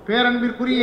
பேரன்பிற்குரிய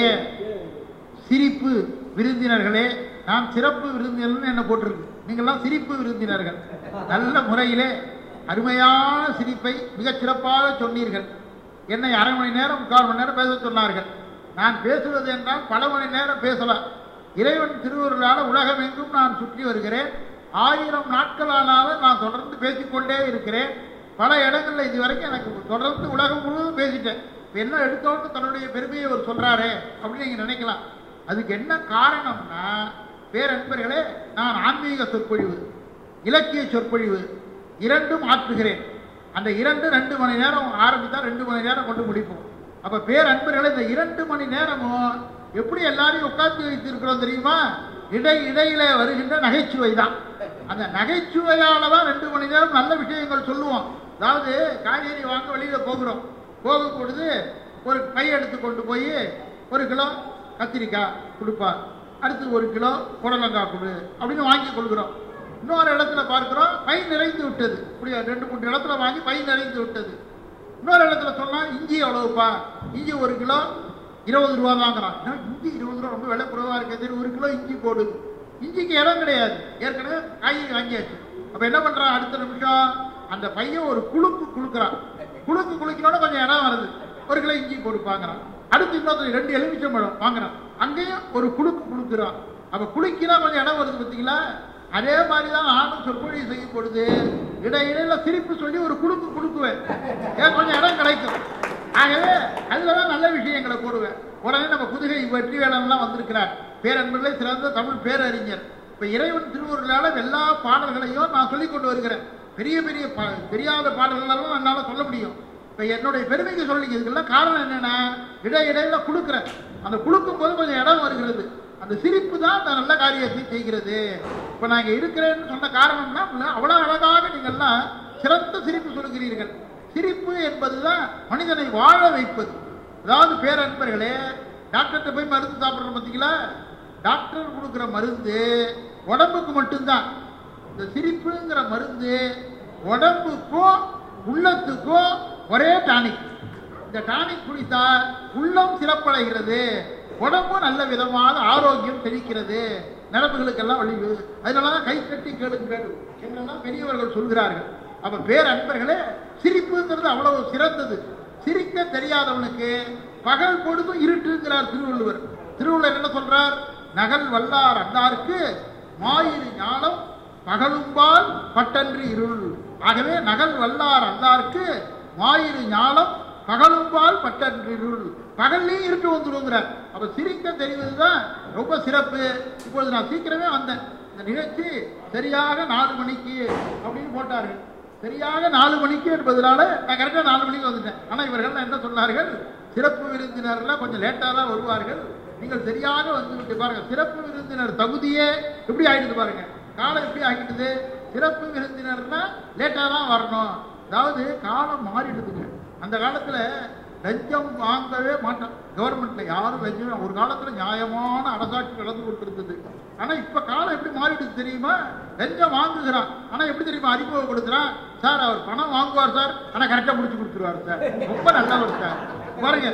சிரிப்பு விருந்தினர்களே நான் சிறப்பு விருந்தினர்னு என்ன போட்டிருக்கு நீங்கள்லாம் சிரிப்பு விருந்தினர்கள் நல்ல முறையிலே அருமையான சிரிப்பை மிகச் சிறப்பாக சொன்னீர்கள் என்னை அரை மணி நேரம் முக்கால் மணி நேரம் பேச சொன்னார்கள் நான் பேசுவது என்றால் பல மணி நேரம் பேசலாம் இறைவன் திருவருளால் உலகம் எங்கும் நான் சுற்றி வருகிறேன் ஆயிரம் நாட்களானாலும் நான் தொடர்ந்து பேசிக்கொண்டே இருக்கிறேன் பல இடங்கள்ல இதுவரைக்கும் எனக்கு தொடர்ந்து உலகம் முழுவதும் பேசிட்டேன் இப்ப என்ன எடுத்தோன்னு தன்னுடைய பெருமையை அவர் சொல்றாரே அப்படின்னு நீங்க நினைக்கலாம் அதுக்கு என்ன காரணம்னா பேரன்பர்களே நான் ஆன்மீக சொற்பொழிவு இலக்கிய சொற்பொழிவு இரண்டும் ஆற்றுகிறேன் அந்த இரண்டு ரெண்டு மணி நேரம் ஆரம்பித்தா ரெண்டு மணி நேரம் கொண்டு முடிப்போம் அப்ப பேரன்பர்களே இந்த இரண்டு மணி நேரமும் எப்படி எல்லாரையும் உட்கார்ந்து வைத்திருக்கிறோம் தெரியுமா இடை இடையில வருகின்ற நகைச்சுவை தான் அந்த நகைச்சுவையால தான் ரெண்டு மணி நேரம் நல்ல விஷயங்கள் சொல்லுவோம் அதாவது காய்கறி வாங்க வெளியில போகிறோம் போகும் பொழுது ஒரு பை எடுத்து கொண்டு போய் ஒரு கிலோ கத்திரிக்காய் கொடுப்பார் அடுத்து ஒரு கிலோ புடலங்காய் கொடு அப்படின்னு வாங்கி கொள்கிறோம் இன்னொரு இடத்துல பார்க்கிறோம் பை நிறைந்து விட்டது இப்படி ரெண்டு மூணு இடத்துல வாங்கி பை நிறைந்து விட்டது இன்னொரு இடத்துல சொன்னா இஞ்சி எவ்வளவுப்பா இஞ்சி ஒரு கிலோ இருபது ரூபா தாங்கிறான் என்ன, இஞ்சி இருபது ரூபா ரொம்ப விலை குறைவா இருக்கு சரி ஒரு கிலோ இஞ்சி போடுது இஞ்சிக்கு இடம் கிடையாது ஏற்கனவே காய்கறி வாங்கியாச்சு அப்ப என்ன பண்றான் அடுத்த நிமிஷம் அந்த பையன் ஒரு குழுக்கு குளுக்குறான் குழுக்கு குளிக்கணும்னா கொஞ்சம் இடம் வருது ஒரு கிலோ இஞ்சி போடுப்பாங்கிறான் அடுத்து இன்னொருத்தர் ரெண்டு எலுமிச்சம்பழம் வாங்குறான் அங்கேயும் ஒரு குழுக்கு குளுக்குறான் அப்ப குளிக்கிறா கொஞ்சம் இடம் வருது பார்த்தீங்களா அதே மாதிரி தான் நானும் சொற்பொழிவு செய்யும் பொழுது இடையிடையில சிரிப்பு சொல்லி ஒரு குழுக்கு குடுக்குவேன் ஏன் கொஞ்சம் இடம் கிடைக்கும் ஆகவே அதுல தான் நல்ல விஷயங்களை போடுவேன் உடனே நம்ம புதுகை வெற்றி வேலன்லாம் வந்திருக்கிறார் பேரன்பர்களே சிறந்த தமிழ் பேரறிஞர் இப்ப இறைவன் திருவருளால எல்லா பாடல்களையும் நான் சொல்லிக் கொண்டு வருகிறேன் பெரிய பெரிய பா- தெரியாத பாடல்களெல்லாம் என்னால சொல்ல முடியும் இப்ப என்னுடைய பெருமைக்கு சொல்லிக்கிறதுக்கெல்லாம் காரணம் என்னன்னா இடையிடையில கொடுக்குறேன் அந்த கொடுக்கும் போது கொஞ்சம் இடம் வருகிறது அந்த சிரிப்பு தான் அந்த நல்ல காரியத்தை செய்கிறது இப்ப நான் இங்க இருக்கிறேன்னு சொன்ன காரணம்னா உள்ள அவ்வளவு அழகாக நீங்கள்லாம் சிறந்த சிரிப்பு சொல்லுகிறீர்கள் சிரிப்பு என்பதுதான் மனிதனை வாழ வைப்பது அதாவது பேரன்பர்களே டாக்டர்கிட்ட போய் மருந்து சாப்பிட்றோம் பார்த்தீங்களா டாக்டர் கொடுக்குற மருந்து உடம்புக்கு மட்டும்தான் இந்த சிரிப்புங்கிற மருந்து உடம்புக்கும் உள்ளத்துக்கும் ஒரே டானிக் இந்த டானிக் குடித்தா உள்ளம் சிறப்படைகிறது உடம்பும் நல்ல விதமாக ஆரோக்கியம் செழிக்கிறது நரம்புகளுக்கெல்லாம் வலிவு அதனால தான் கை கட்டி கேளுங்கள் என்றெல்லாம் பெரியவர்கள் சொல்கிறார்கள் அப்ப பேர் அன்பர்களே சிரிப்புங்கிறது அவ்வளவு சிறந்தது சிரிக்க தெரியாதவனுக்கு பகல் பொழுதும் இருட்டுங்கிறார் திருவள்ளுவர் திருவள்ளுவர் என்ன சொல்றார் நகல் வல்லார் அன்னாருக்கு மாயிரு ஞானம் பகலும்பால் பட்டன்றி இருள் ஆகவே நகல் வல்லார் அன்னாருக்கு மாயிரு ஞானம் பகலும்பால் பட்டன்றி இருள் பகல்லையும் இருட்டு வந்துருங்கிறார் அப்ப சிரிக்க தெரிவதுதான் ரொம்ப சிறப்பு இப்பொழுது நான் சீக்கிரமே வந்தேன் இந்த நிகழ்ச்சி சரியாக நாலு மணிக்கு அப்படின்னு போட்டார்கள் சரியாக நாலு மணிக்கு என்பதனால நான் கரெக்டாக நாலு மணிக்கு வந்துட்டேன் ஆனால் இவர்கள் என்ன சொன்னார்கள் சிறப்பு விருந்தினர்லாம் கொஞ்சம் லேட்டாக தான் வருவார்கள் நீங்கள் சரியாக வந்து விட்டு பாருங்க சிறப்பு விருந்தினர் தகுதியே எப்படி ஆயிடுது பாருங்க காலம் எப்படி ஆகிடுது சிறப்பு விருந்தினர்னா லேட்டாக தான் வரணும் அதாவது காலம் மாறிடுதுங்க அந்த காலத்தில் லஞ்சம் வாங்கவே மாட்டோம் கவர்மெண்ட்ல யாரும் லஞ்சம் ஒரு காலத்துல நியாயமான அரசாட்சி நடந்து கொண்டிருந்தது ஆனா இப்ப காலம் எப்படி மாறிடுது தெரியுமா லஞ்சம் வாங்குகிறான் ஆனா எப்படி தெரியுமா அறிமுகப்படுத்துறான் சார் அவர் பணம் வாங்குவார் சார் ஆனா கரெக்டா முடிச்சு கொடுத்துருவாரு சார் ரொம்ப நல்லவர் சார் பாருங்க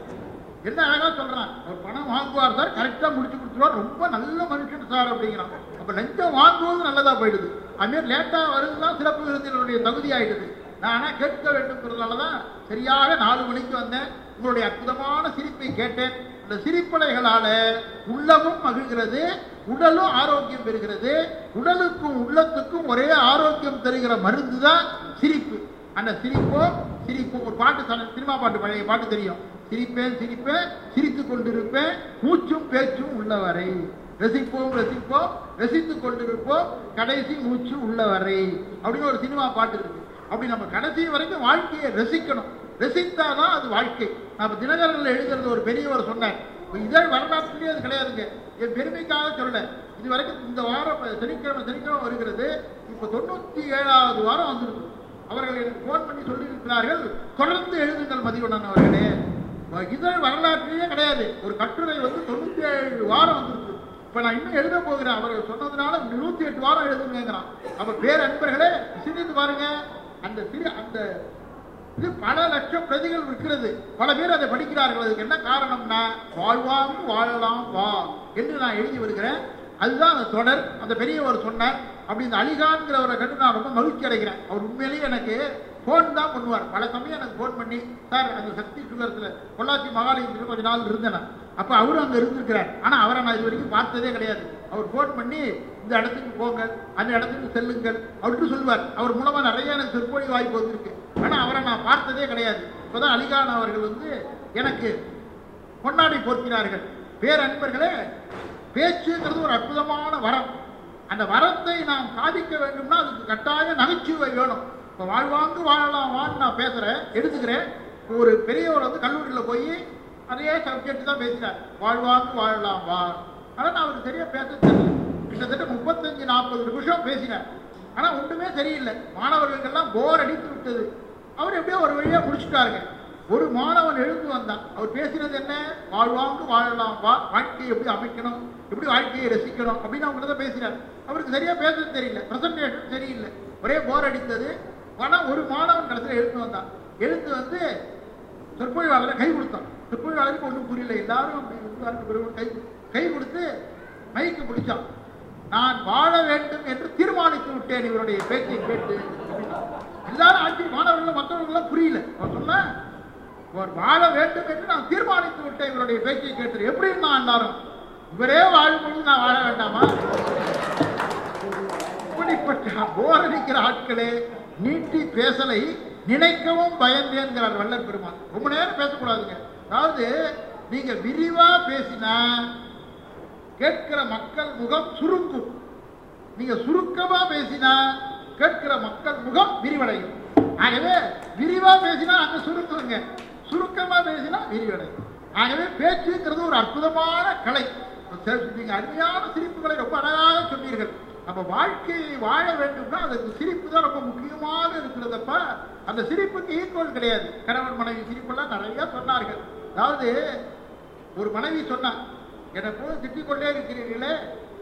என்ன அழகா சொல்றான் அவர் பணம் வாங்குவார் சார் கரெக்டா முடிச்சு கொடுத்துருவார் ரொம்ப நல்ல மனுஷன் சார் அப்படிங்கிறான் அப்ப லஞ்சம் வாங்குவது நல்லதா போயிடுது அதுமாரி லேட்டா வருதுதான் சிறப்பு விருந்தினருடைய தகுதி ஆயிடுது நான் ஆனா கேட்க வேண்டும்ங்கிறதுனால தான் சரியாக நாலு மணிக்கு வந்தேன் உங்களுடைய அற்புதமான சிரிப்பை கேட்டேன் அந்த சிரிப்பலைகளால உள்ளமும் மகிழ்கிறது உடலும் ஆரோக்கியம் பெறுகிறது உடலுக்கும் உள்ளத்துக்கும் ஒரே ஆரோக்கியம் தருகிற மருந்து தான் சிரிப்பு அந்த சிரிப்போம் சிரிப்போம் ஒரு பாட்டு சொன்ன- சினிமா பாட்டு பழைய பாட்டு தெரியும் சிரிப்பேன் சிரிப்பேன் சிரித்துக் கொண்டிருப்பேன் மூச்சும் பேச்சும் உள்ளவரை ரசிப்போம் ரசிப்போம் ரசித்துக் கொண்டிருப்போம் கடைசி மூச்சு உள்ளவரை அப்படின்னு ஒரு சினிமா பாட்டு இருக்கு அப்படி நம்ம கடைசி வரைக்கும் வாழ்க்கையை ரசிக்கணும் ரசித்தாதான் அது வாழ்க்கை நம்ம தினகரனில் எழுதுறது ஒரு பெரியவர் சொன்னார் இப்ப இதழ் வரலாற்றுலேயே அது கிடையாதுங்க என் பெருமைக்காக சொல்லல இது வரைக்கும் இந்த வாரம் இப்ப சனிக்கிழமை சனிக்கிழமை வருகிறது இப்போ தொண்ணூற்றி ஏழாவது வாரம் வந்திருக்கு அவர்கள் எனக்கு ஃபோன் பண்ணி சொல்லியிருக்கிறார்கள் தொடர்ந்து எழுதுங்கள் மதிவண்ணன் அவர்களே இப்ப இதழ் வரலாற்றிலேயே கிடையாது ஒரு கட்டுரை வந்து தொண்ணூற்றி ஏழு வாரம் வந்திருக்கு இப்ப நான் இன்னும் எழுத போகிறேன் அவர்கள் சொன்னதுனால நூத்தி எட்டு வாரம் எழுதுங்கிறான் அப்ப பேர் அன்பர்களே சிந்தித்து பாருங்க அந்த சிறு அந்த இது பல லட்சம் பிரதிகள் இருக்கிறது பல பேர் அதை படிக்கிறார்கள் அதுக்கு என்ன காரணம்னா வாழ்வாங்க வாழலாம் வா என்று நான் எழுதி வருகிறேன் அதுதான் அந்த தொடர் அந்த பெரியவர் சொன்னார் அப்படி இந்த அலிகான்கிறவரை கண்டு நான் ரொம்ப மகிழ்ச்சி அடைகிறேன் அவர் உண்மையிலேயே எனக்கு ஃபோன் தான் பண்ணுவார் பல சமயம் எனக்கு ஃபோன் பண்ணி சார் அந்த சக்தி சுகரத்தில் பொள்ளாச்சி மகாலயத்தில் கொஞ்ச நாள் இருந்தேன் நான். அப்ப அவரும் அங்க இருந்திருக்கிறார் ஆனா அவரை நான் இது வரைக்கும் பார்த்ததே கிடையாது அவர் ஃபோன் பண்ணி இந்த இடத்துக்கு போங்க அந்த இடத்துக்கு செல்லுங்கள் அப்படின்னு சொல்லுவார் அவர் மூலமா நிறைய எனக்கு சொற்பொழி வாய்ப்பு வந்திருக்கு ஆனா அவரை நான் பார்த்ததே கிடையாது இப்பதான் அலிகான் அவர்கள் வந்து எனக்கு பொன்னாடை போர்த்தினார்கள் பேரன்பர்களே பேச்சுங்கிறது ஒரு அற்புதமான வரம் அந்த வரத்தை நாம் சாதிக்க வேண்டும்னா அதுக்கு கட்டாய நகைச்சுவை வேணும் இப்போ வாழ்வாங்கு வாழலாம் வான்னு நான் பேசுகிறேன் எடுத்துக்கிறேன் ஒரு பெரியவர் வந்து கல்லூரியில் போய் அதே சப்ஜெக்ட் தான் பேசினார் வாழ்வாங்கு வாழலாம் வா ஆனால் நான் அவருக்கு சரியாக பேச தெரியல கிட்டத்தட்ட முப்பத்தஞ்சு நாற்பது நிமிஷம் பேசினார் ஆனால் ஒன்றுமே சரியில்லை மாணவர்களுக்கெல்லாம் போர் அடித்து விட்டது அவர் எப்படியோ ஒரு வழியாக முடிச்சுட்டாருங்க ஒரு மாணவன் எழுந்து வந்தான் அவர் பேசினது என்ன வாழ்வாங்கு வாழலாம் வா வாழ்க்கையை எப்படி அமைக்கணும் எப்படி வாழ்க்கையை ரசிக்கணும் அப்படின்னு அவங்க தான் பேசினார் அவருக்கு சரியா பேச தெரியல பிரசன்டேஷன் சரியில்லை ஒரே போர் அடித்தது ஆனால் ஒரு மாணவன் கடைசியில் எழுந்து வந்தான் எழுந்து வந்து சொற்பொழிவாளரை கை கொடுத்தான் சொற்பொழிவாளருக்கு ஒன்றும் புரியல எல்லாரும் அப்படி இருந்தார்கள் ஒருவன் கை கை கொடுத்து மைக்கு பிடிச்சான் நான் வாழ வேண்டும் என்று தீர்மானித்து விட்டேன் இவருடைய பேச்சை கேட்டு அப்படின்னா. எல்லாரும் ஆட்சி மாணவர்கள் மற்றவர்கள் புரியல அவன் சொன்ன அவர் வாழ வேண்டும் என்று நான் தீர்மானித்து விட்டேன் இவருடைய பேச்சை கேட்டு எப்படி இருந்தான் எல்லாரும் இவரே வாழும் பொழுது நான் வாழ வேண்டாமா இப்படிப்பட்ட போரடிக்கிற ஆட்களே நீட்டி பேசலை நினைக்கவும் பயந்தேங்கிறார் வல்லர் பெருமான் ரொம்ப நேரம் பேசக்கூடாதுங்க அதாவது நீங்க விரிவா பேசினா கேட்கிற மக்கள் முகம் சுருங்கும் நீங்க சுருக்கமா பேசினா கேட்கிற மக்கள் முகம் விரிவடையும் ஆகவே விரிவா பேசினா அங்க சுருக்குங்க சுருக்கமா பேசினா விரிவடையும் ஆகவே பேச்சுங்கிறது ஒரு அற்புதமான கலை சரி, நீங்க அருமையான சிரிப்புகளை ரொம்ப அழகாக சொன்னீர்கள் நம்ம வாழ்க்கையை வாழ வேண்டும்னா அதுக்கு சிரிப்பு தான் ரொம்ப முக்கியமாக இருக்கிறதப்ப அந்த சிரிப்புக்கு ஈக்குவல் கிடையாது கணவன் மனைவி சிரிப்பெல்லாம் நிறைய சொன்னார்கள் அதாவது ஒரு மனைவி சொன்னா என்னை போல திட்டிக் கொண்டே இருக்கிறீர்களே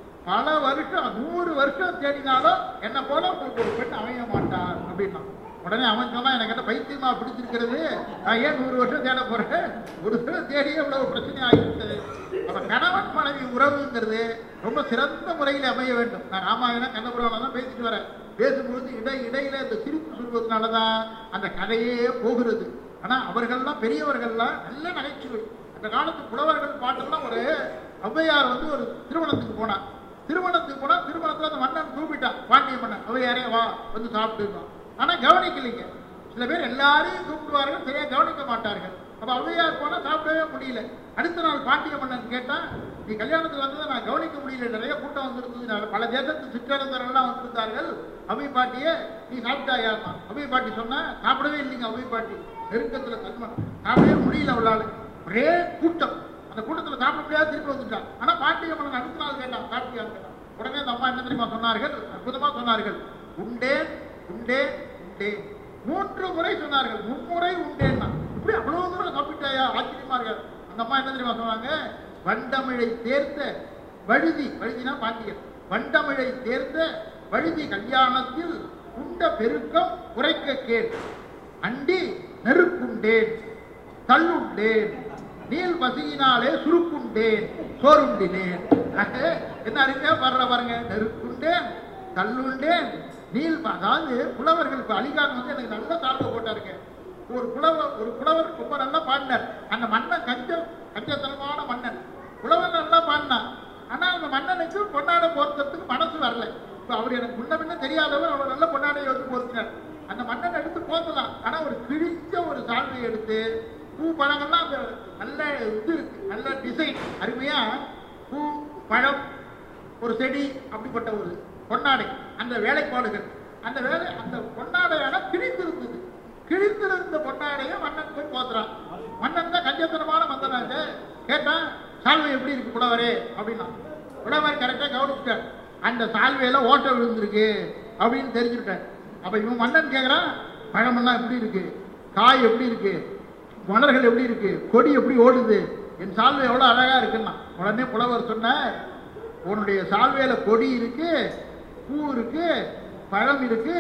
பல வருஷம் நூறு வருஷம் தேடினாலும் என்ன போல உங்களுக்கு ஒரு பெண் அமைய மாட்டார் அப்படின்னா உடனே அவன் சொன்னா எனக்கு என்ன பைத்தியமா பிடிச்சிருக்கிறது நான் ஏன் நூறு வருஷம் தேட போறேன் ஒரு தடவை தேடியே இவ்வளவு பிரச்சனை ஆகிவிட்டது அப்ப கணவன் மனைவி உறவுங்கிறது ரொம்ப சிறந்த முறையில் அமைய வேண்டும் நான் ராமாயணம் கண்ணபுராணம் தான் பேசிட்டு வரேன் பேசும்பொழுது இடை இடையில இந்த சிரிப்பு சொல்வதனால தான் அந்த கதையே போகிறது ஆனா அவர்கள்லாம் பெரியவர்கள்லாம் நல்ல நகைச்சுவை அந்த காலத்து புலவர்கள் பாட்டெல்லாம் ஒரு ஔவையார் வந்து ஒரு திருமணத்துக்கு போனான் திருமணத்துக்கு போனா திருமணத்துல அந்த மன்னன் கூப்பிட்டான் பாண்டிய மன்னன் ஔவையாரே வா வந்து சாப்பிட்டுருந்தான் ஆனா கவனிக்கலைங்க சில பேர் எல்லாரையும் கூப்பிடுவார்கள் சரியா கவனிக்க மாட்டார்கள் அப்ப ஔவையார் போனா சாப்பிடவே முடியல அடுத்த நாள் பாண்டிய மன்னன் கேட்டா நீ கல்யாணத்துக்கு வந்ததை நான் கவனிக்க முடியல நிறைய கூட்டம் வந்திருந்தது நான் பல தேசத்து சிற்றரசர்கள்லாம் வந்திருந்தார்கள் அவை பாட்டியே நீ சாப்பிட்டாயாமா அவை பாட்டி சொன்னா சாப்பிடவே இல்லைங்க அவை பாட்டி நெருக்கத்துல தன்மை சாப்பிடவே முடியல அவளால ஒரே கூட்டம் அந்த கூட்டத்துல சாப்பிட முடியாது திருப்பி வந்துட்டான் ஆனா பாட்டிய மன்னன் அடுத்த நாள் கேட்டான் சாப்பிட்டியான்னு கேட்டான் உடனே அந்த அம்மா என்ன தெரியுமா சொன்னார்கள் அற்புதமா சொன்னார்கள் உண்டேன் உண்டேன் உண்டேன் மூன்று முறை சொன்னார்கள் மும்முறை உண்டேன்னா இப்படி அவ்வளவு தூரம் சாப்பிட்டாயா ஆச்சரியமா இருக்காரு அந்த அம்மா என்ன தெரியுமா சொன்னாங்க வண்டமிழை தேர்ந்த வழுதி வழுதினா பாண்டியன் வண்டமிழை தேர்ந்த வழுதி கல்யாணத்தில் உண்ட பெருக்கம் உரைக்க கேள் அண்டி நெருக்குண்டேன் தள்ளுண்டேன் நீல் பசியினாலே சுருக்குண்டேன் சோறுண்டினேன் ஆக, என்ன அருமையா பாடுற பாருங்க நெருக்குண்டேன் தள்ளுண்டேன் நீல் ப- அதாவது புலவர்கள் இப்ப அலிகான் வந்து எனக்கு நல்ல தாழ்வு போட்டாருங்க ஒரு புலவர் ஒரு புலவர் ரொம்ப நல்லா பாடினார் அந்த மன்னன் கஞ்ச கஞ்சத்தனமான மன்னன் புலவர் நல்லா பாடினான் ஆனா அந்த மன்னனுக்கு பொன்னாடை போர்த்துறதுக்கு மனசு வரல இப்ப அவர் எனக்கு முன்ன பின்ன தெரியாதவர் அவர் நல்ல பொன்னாடையை வந்து போர்த்தினார் அந்த மன்னன் எடுத்து போத்தலாம் ஆனா ஒரு கிழிஞ்ச ஒரு சால்வையை எடுத்து பூ பழங்கள்லாம் அந்த நல்ல இது இருக்கு நல்ல டிசைன் அருமையா பூ பழம் ஒரு செடி அப்படிப்பட்ட ஒரு பொன்னாடை அந்த வேலைப்பாடுகள் அந்த வேலை அந்த பொன்னாடையான கிழிந்திருந்தது கிழிந்திருந்த பொன்னாடையை மன்னன் போய் போத்துறான் மன்னன் தான் கஞ்சத்தனமான மன்னனாங்க கேட்டான் சால்வை எப்படி இருக்கு புலவரே அப்படின்னா புலவர் கரெக்டாக கவனிச்சிட்டார் அந்த சால்வையில ஓட்டை விழுந்திருக்கு அப்படின்னு தெரிஞ்சுக்கிட்டார் அப்ப இவன் மன்னன் கேட்குறான் பழமெல்லாம் எப்படி இருக்கு காய் எப்படி இருக்கு மலர்கள் எப்படி இருக்கு கொடி எப்படி ஓடுது என் சால்வை எவ்வளோ அழகா இருக்குன்னா உடனே புலவர் சொன்னார் உன்னுடைய சால்வையில கொடி இருக்கு பூ இருக்கு பழம் இருக்கு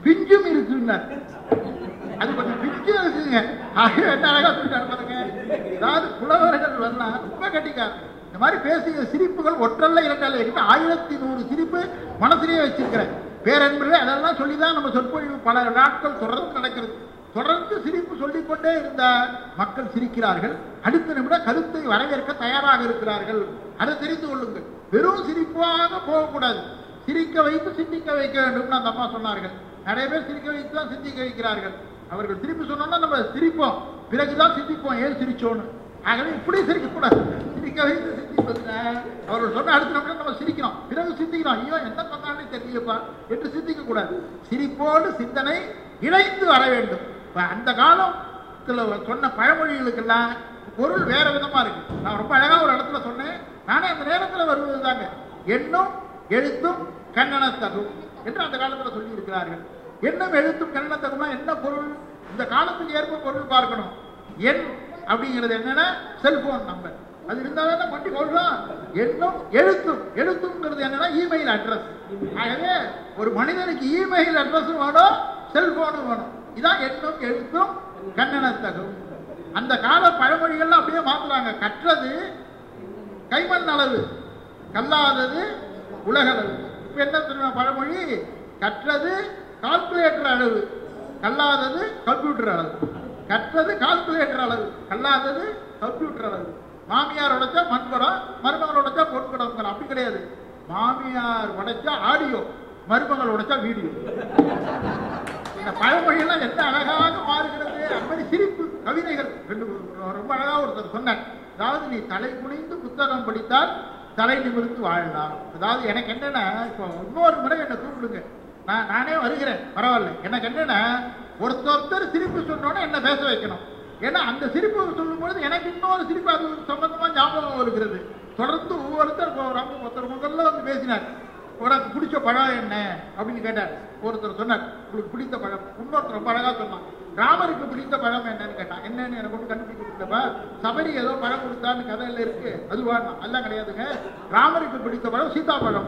பிஞ்சும் இருக்குன்னார் அது கொஞ்சம் பிஞ்சு இருக்குங்க ஆகவே என்ன அழகா சொல்லிட்டாரு பாருங்க அதாவது புலவர்கள் வரலாம் ரொம்ப கட்டிக்கார் இந்த மாதிரி பேசிய சிரிப்புகள் ஒற்றல்ல இரண்டல்ல இருக்கு ஆயிரத்தி நூறு சிரிப்பு மனசுலயே வச்சிருக்கிறேன் பேரன்பு அதெல்லாம் சொல்லி தான் நம்ம சொற்பொழிவு பல நாட்கள் தொடர்ந்து நடக்கிறது தொடர்ந்து சிரிப்பு சொல்லிக்கொண்டே இருந்த மக்கள் சிரிக்கிறார்கள் அடுத்த நிமிடம் கருத்தை வரவேற்க தயாராக இருக்கிறார்கள் அதை தெரிந்து கொள்ளுங்கள் வெறும் சிரிப்பாக போகக்கூடாது சிரிக்க வைத்து சிந்திக்க வைக்க வேண்டும் அந்த அம்மா சொன்னார்கள் நிறைய பேர் சிரிக்க வைத்து தான் சிந்திக்க வைக்கிறார்கள் அவர்கள் திருப்பி சொன்னோம்னா நம்ம சிரிப்போம் பிறகுதான் சிந்திப்போம் ஏன் சிரிச்சோன்னு ஆகவே இப்படி சிரிக்கக்கூடாது சிரிக்க வைத்து சிந்திப்பதுல அவர்கள் சொன்ன அடுத்த நிமிடம் நம்ம சிரிக்கிறோம் பிறகு சிந்திக்கிறோம் ஐயோ என்ன சொன்னாலே தெரியலப்பா என்று சிந்திக்க கூடாது சிரிப்போடு சிந்தனை இணைந்து வர வேண்டும் இப்ப அந்த காலத்துல சொன்ன பழமொழிகளுக்கெல்லாம் பொருள் வேற விதமா இருக்கு நான் ரொம்ப அழகா ஒரு இடத்துல சொன்னேன் நானே அந்த நேரத்துல வருவது தாங்க எண்ணும் எழுத்தும் கண்ணனத்தகும் என்று அந்த காலத்துல சொல்லி இருக்கிறார்கள் எண்ணும் எழுத்தும் கண்ணனத்தகும்னா என்ன பொருள் இந்த காலத்துக்கு ஏற்ப பொருள் பார்க்கணும் எண் அப்படிங்கிறது என்னன்னா செல்போன் நம்பர் அது இருந்தா தானே வண்டி கொள்றோம் எண்ணும் எழுத்தும் எழுத்துங்கிறது என்னன்னா இமெயில் அட்ரஸ் ஆகவே ஒரு மனிதனுக்கு இமெயில் அட்ரஸும் வேணும் செல்போனும் வேணும் இதான் எண்ணும் எழுத்தும் கண்ணனத்தகும் அந்த கால பழமொழிகள்லாம் அப்படியே மாத்துறாங்க கற்றது கைமண் அளவு கல்லாதது உலகளவு இப்ப என்ன தெரியுமா பழமொழி கற்றது கால்குலேட்டர் அளவு கல்லாதது கம்ப்யூட்டர் அளவு கற்றது கால்குலேட்டர் அளவு கல்லாதது கம்ப்யூட்டர் அளவு மாமியார் உடைச்சா மண்குடம் மருமகள் உடைச்சா பொன்குடம் அப்படி கிடையாது மாமியார் உடைச்சா ஆடியோ மருமகள் உடைச்சா வீடியோ இந்த பழமொழியெல்லாம் என்ன அழகாக மாறுகிறது அது மாதிரி சிரிப்பு கவிதைகள் ரெண்டு ரொம்ப அழகா ஒருத்தர் சொன்னார் அதாவது நீ தலை குனிந்து புத்தகம் படித்தால் தலை நிமிர்ந்து வாழலாம் அதாவது எனக்கு என்னன்னா இப்போ இன்னொரு முறை என்னை கூப்பிடுங்க நான் நானே வருகிறேன் பரவாயில்ல எனக்கு என்னன்னா ஒருத்தர் ஒருத்தர் சிரிப்பு சொன்னோன்னே என்ன பேச வைக்கணும் ஏன்னா அந்த சிரிப்பு சொல்லும்பொழுது எனக்கு இன்னொரு சிரிப்பு அது சம்பந்தமா ஞாபகம் வருகிறது தொடர்ந்து ஒவ்வொருத்தர் ரொம்ப ஒருத்தர் முதல்ல வந்து பேசினார் உனக்கு பிடிச்ச பழம் என்ன அப்படின்னு கேட்டார் ஒருத்தர் சொன்னார் உங்களுக்கு பிடித்த பழம் இன்னொருத்தர் ரொம்ப அழகா சொன்னான் ராமருக்கு பிடித்த பழம் என்னன்னு கேட்டான் என்னன்னு எனக்கு ஒன்று கண்டுபிடிக்க கொடுத்தப்பா சபரி ஏதோ பழம் கொடுத்தான்னு கதையில இருக்கு அதுவா எல்லாம் கிடையாதுங்க ராமருக்கு பிடித்த பழம் சீதா பழம்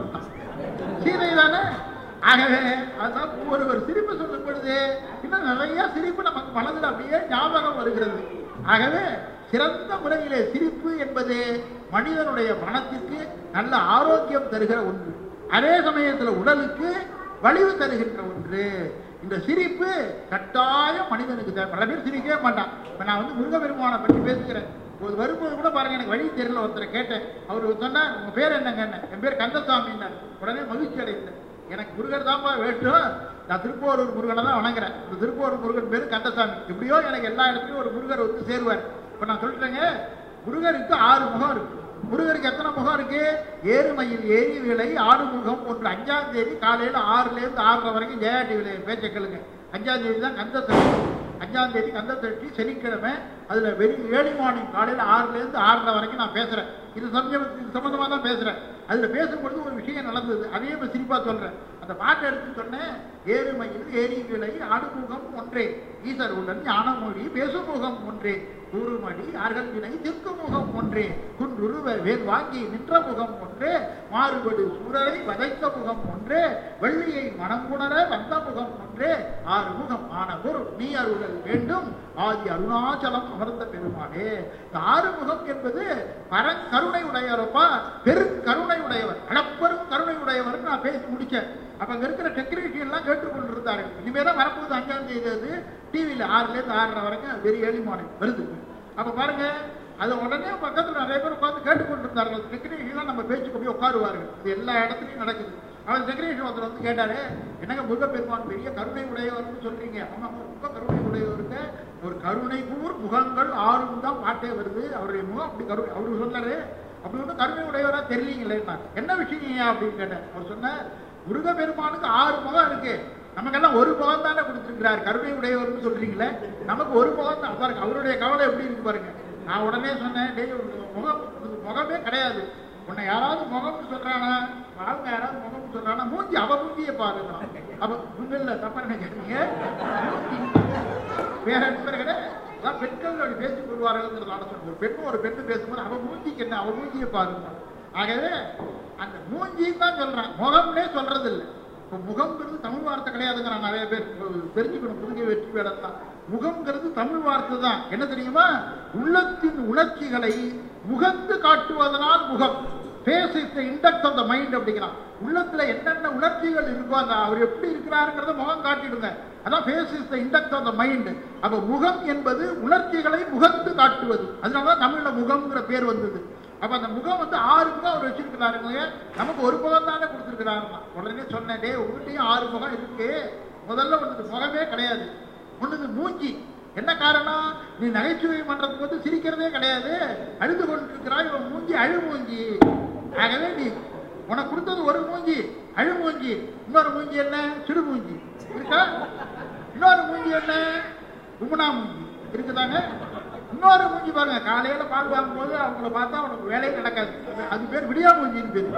சீதை தானே ஆகவே அதான் ஒருவர் சிரிப்பு சொல்லும் பொழுது இன்னும் நிறைய சிரிப்பு நமக்கு மனதில் அப்படியே ஞாபகம் வருகிறது ஆகவே சிறந்த முறையிலே சிரிப்பு என்பது மனிதனுடைய மனத்திற்கு நல்ல ஆரோக்கியம் தருகிற ஒன்று அதே சமயத்தில் உடலுக்கு வலிவு தருகின்ற ஒன்று இந்த சிரிப்பு கட்டாயம் மனிதனுக்கு தேவை பல பேர் சிரிக்கவே மாட்டான் இப்போ நான் வந்து முருகபெருமானை பற்றி பேசுகிறேன் ஒரு வரும்போது கூட பாருங்க எனக்கு வழி தெரியல ஒருத்தரை கேட்டேன் அவர் சொன்னார் உங்க பேர் என்னங்க என் பேர் கந்தசாமின்னார் உடனே மகிழ்ச்சி அடைந்தேன் எனக்கு முருகர் தான்ப்பா வேண்டும் நான் திருப்போரூர் முருகனை தான் வணங்குறேன் இந்த திருப்போரூர் முருகன் பேர் கந்தசாமி எப்படியோ எனக்கு எல்லா இடத்துலையும் ஒரு முருகர் வந்து சேருவார் இப்போ நான் சொல்லிட்டேங்க முருகருக்கு ஆறு முகம் இருக்கு முருகருக்கு எத்தனை முகம் இருக்கு ஏறுமையில் ஏரி விலை ஆறு முகம் ஒன்று அஞ்சாம் தேதி காலையில் ஆறுல இருந்து ஆறரை வரைக்கும் ஜெயா டிவில பேச்ச கேளுங்க அஞ்சாம் தேதி தான் கந்த சஷ்டி அஞ்சாம் தேதி கந்த சஷ்டி சனிக்கிழமை அதுல வெறி ஏழி மார்னிங் காலையில் ஆறுல இருந்து ஆறரை வரைக்கும் நான் பேசுறேன் இது சம்பந்தம் இது சம்பந்தமா தான் பேசுறேன் அதுல பேசும்பொழுது ஒரு விஷயம் நடந்தது அதையே இப்ப சிரிப்பா சொல்றேன் அந்த பாட்டை எடுத்து சொன்னேன் ஏறுமையில் ஏரி விலை ஆடுமுகம் ஒன்றே ஈசர் உடன் ஞானமொழி பேசுமுகம் ஒன்றே கூறுமடி அர்கள் வினை திற்கு முகம் ஒன்றே குன்றுருவ வேல் வாங்கி நின்ற முகம் ஒன்றே மாறுபடு சூரரை வதைத்த முகம் ஒன்றே வெள்ளியை மனங்குணர வந்த முகம் ஒன்றே ஆறு முகம் ஆன பொருள் நீ அருளல் வேண்டும் ஆதி அருணாச்சலம் அமர்ந்த பெருமானே இந்த ஆறுமுகம் என்பது பரங்கருணை உடையவரப்பா பெருங்கருணை உடையவர் அளப்பெரும் கருணை உடையவர் நான் பேசி முடிச்சேன் அப்ப அங்க இருக்கிற டெக்னீஷியன் எல்லாம் கேட்டுக்கொண்டு இருந்தார்கள் இனிமே தான் வரப்போகுது அஞ்சாம் தேதி அது டிவியில் ஆறுல இருந்து ஆறரை வரைக்கும் வெரி ஏழி மார்னிங் வருது அப்ப பாருங்க அது உடனே பக்கத்துல நிறைய பேர் உட்கார்ந்து கேட்டுக்கொண்டு இருந்தார்கள் டெக்னீஷியன் நம்ம பேச்சுக்கு போய் உட்காருவார்கள் இது எல்லா இடத்துலையும் நடக்குது அவர் டெக்னீஷியன் ஒருத்தர் வந்து கேட்டாரு என்னங்க முருகப்பெருமான் பெரிய கருணை உடையவர்னு சொல்றீங்க ஆமா ரொம்ப கருணை உடையவருக்கு ஒரு கருணை கூர் முகங்கள் ஆறும் தான் பாட்டே வருது அவருடைய முகம் அப்படி கருணை அவரு சொன்னாரு அப்படி ஒன்றும் கருணை உடையவரா தெரியலீங்களே என்ன விஷயம் அப்படின்னு கேட்டேன் அவர் சொன்னார் முருகப்பெருமானுக்கு ஆறு முகம் இருக்கு நமக்கெல்லாம் ஒரு முகம் தானே கொடுத்துருக்கிறார் கருணை உடையவர்னு சொல்றீங்களே நமக்கு ஒரு முகம் தான் பாருங்க அவருடைய கவலை எப்படி இருக்கு பாருங்க நான் உடனே சொன்னேன் டேய் உனக்கு முகம் உனக்கு முகமே கிடையாது உன்னை யாராவது முகம்னு சொல்றானா அவங்க யாராவது முகம்னு சொல்றானா மூஞ்சி அவ மூஞ்சியை பாருங்க அப்ப உங்கள தப்பா நினைக்கிறீங்க மூஞ்சி வேற என்ன அதான் பெண்கள் அப்படி பேசிக் கொள்வார்கள்ங்கிறதால சொன்ன ஒரு பெண் ஒரு பெண்ணு பேசும்போது அவ மூஞ்சிக்கு என்ன அவ மூஞ்சியை பாருங்க ஆகவே அந்த மூஞ்சின்னு தான் சொல்றான் முகம்னே சொல்றது இல்லை இப்போ முகம்ங்கிறது தமிழ் வார்த்தை கிடையாதுங்கிறான் நிறைய பேர் தெரிஞ்சுக்கணும் புதுகை வெற்றி வேடம் தான் முகம்ங்கிறது தமிழ் வார்த்தை தான் என்ன தெரியுமா உள்ளத்தின் உணர்ச்சிகளை முகந்து காட்டுவதனால் முகம் face is the index of the mind அப்படிங்கிறான் உள்ளத்துல என்னென்ன உணர்ச்சிகள் இருக்கோ அந்த அவர் எப்படி இருக்கிறாருங்கிறத முகம் காட்டிடுங்க அதான் face is the index of the mind அப்ப முகம் என்பது உணர்ச்சிகளை முகத்து காட்டுவது அதனால தான் தமிழ்ல முகம்ங்கிற பேர் வந்தது அப்ப அந்த முகம் வந்து ஆறு முகம் அவர் வச்சிருக்கிறாருங்க நமக்கு ஒரு முகம் தானே கொடுத்துருக்கிறாருமா உடனே சொன்னேன் டே உங்கள்கிட்டயும் ஆறு முகம் இருக்கு முதல்ல ஒன்று முகமே கிடையாது ஒண்ணுது மூஞ்சி என்ன காரணம் நீ நகைச்சுவை பண்றதுக்கு வந்து சிரிக்கிறதே கிடையாது அழுது கொண்டிருக்கிறாய் இவன் மூஞ்சி அழு மூஞ்சி ஆகவே நீ உனக்கு கொடுத்தது ஒரு மூஞ்சி அழு மூஞ்சி இன்னொரு மூஞ்சி என்ன சிடு மூஞ்சி இருக்கா இன்னொரு மூஞ்சி என்ன உமனா மூஞ்சி இருக்குதாங்க இன்னொரு மூஞ்சி பாருங்க காலையில பால் வாங்கும்போது அவங்கள பார்த்தா உனக்கு வேலையே நடக்காது அது பேர் விடியா மூஞ்சின்னு பேர்